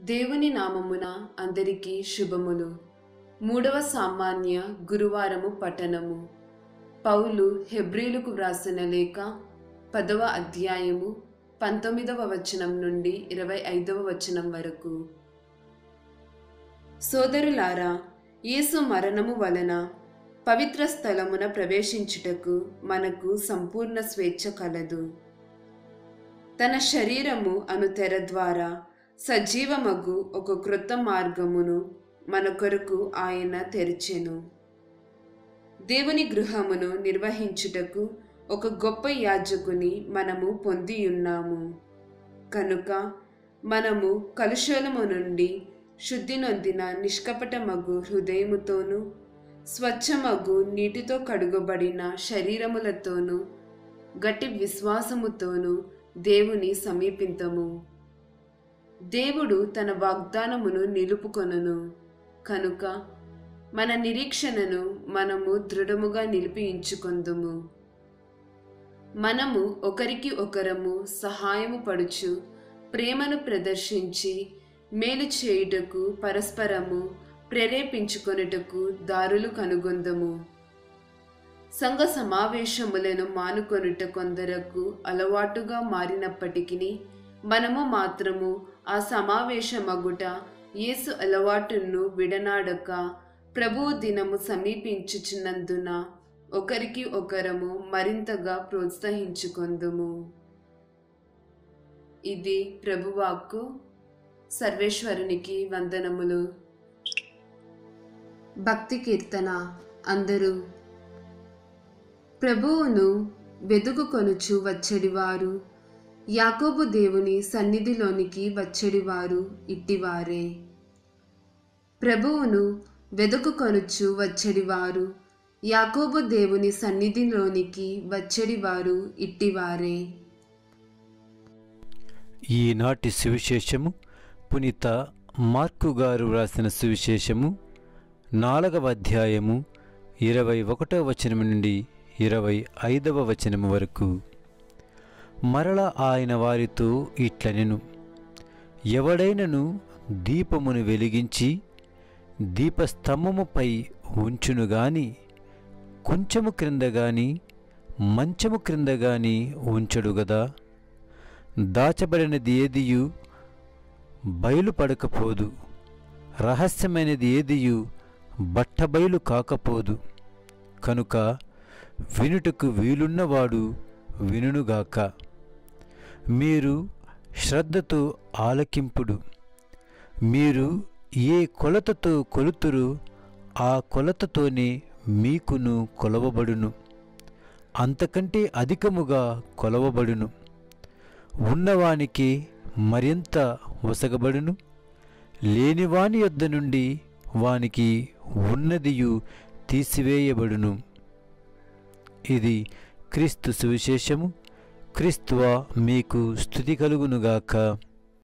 దేవుని నామమున అందరికీ శుభములు మూడవ సామాన్య గురువారము పఠనము పౌలు హెబ్రీలకు వ్రాసిన లేఖ పదవ అధ్యాయము పంతొమ్మిదవ వచనం నుండి ఇరవై ఐదవ వచనం వరకు సోదరులారా యేసు మరణము వలన పవిత్ర స్థలమున ప్రవేశించుటకు మనకు సంపూర్ణ స్వేచ్ఛ కలదు తన శరీరము అను తెర ద్వారా సజీవమగు ఒక క్రొత్త మార్గమును మన కొరకు ఆయన తెరిచెను దేవుని గృహమును నిర్వహించుటకు ఒక గొప్ప యాజకుని మనము పొందియున్నాము కనుక మనము కలుషోలము నుండి శుద్ధి నొందిన నిష్కపటమగు హృదయముతోనూ స్వచ్ఛమగు నీటితో కడుగబడిన శరీరములతోనూ గట్టి విశ్వాసముతోనూ దేవుని సమీపింతము దేవుడు తన వాగ్దానమును నిలుపుకొనును కనుక మన నిరీక్షణను మనము దృఢముగా నిలిపించుకొందుము మనము ఒకరికి ఒకరము సహాయము పడుచు ప్రేమను ప్రదర్శించి మేలు చేయుటకు పరస్పరము ప్రేరేపించుకొనుటకు దారులు కనుగొందము సంఘ సమావేశములను మానుకొనుట కొందరకు అలవాటుగా మారినప్పటికీ మనము మాత్రము ఆ సమావేశమగుట యేసు అలవాటును విడనాడక ప్రభువు దినము సమీపించుచున్నందున ఒకరికి ఒకరము మరింతగా ప్రోత్సహించుకొందుము ఇది ప్రభువాక్కు సర్వేశ్వరునికి వందనములు భక్తి కీర్తన అందరూ ప్రభువును వెదుకుకొనుచు వచ్చడివారు యాకోబు దేవుని సన్నిధిలోనికి వచ్చడివారు ఇట్టివారే ప్రభువును వెదుకుకొనుచు వచ్చడివారు యాకోబు దేవుని సన్నిధిలోనికి వచ్చడివారు ఇట్టివారే ఈనాటి సువిశేషము పునీత మార్కు గారు వ్రాసిన సువిశేషము నాలుగవ అధ్యాయము ఇరవై ఒకటవ వచనం నుండి ఇరవై ఐదవ వచనము వరకు మరల ఆయన వారితో ఇట్లనెను ఎవడైనను దీపమును వెలిగించి దీపస్తంభముపై ఉంచును గాని కొంచెము క్రింద గాని మంచము క్రింద గాని ఉంచడు గదా దాచబడినది ఏదియు బయలుపడకపోదు రహస్యమైనది ఏదియు బట్టబయలు కాకపోదు కనుక వినుటకు వీలున్నవాడు వినుగాక మీరు శ్రద్ధతో ఆలకింపుడు మీరు ఏ కొలతతో కొలుతురు ఆ కొలతతోనే మీకును కొలవబడును అంతకంటే అధికముగా కొలవబడును ఉన్నవానికి మరింత వసగబడును లేనివాని యొద్ద నుండి వానికి ఉన్నదియు తీసివేయబడును ఇది క్రీస్తు సువిశేషము క్రీస్తువ మీకు స్థుతి కలుగునుగాక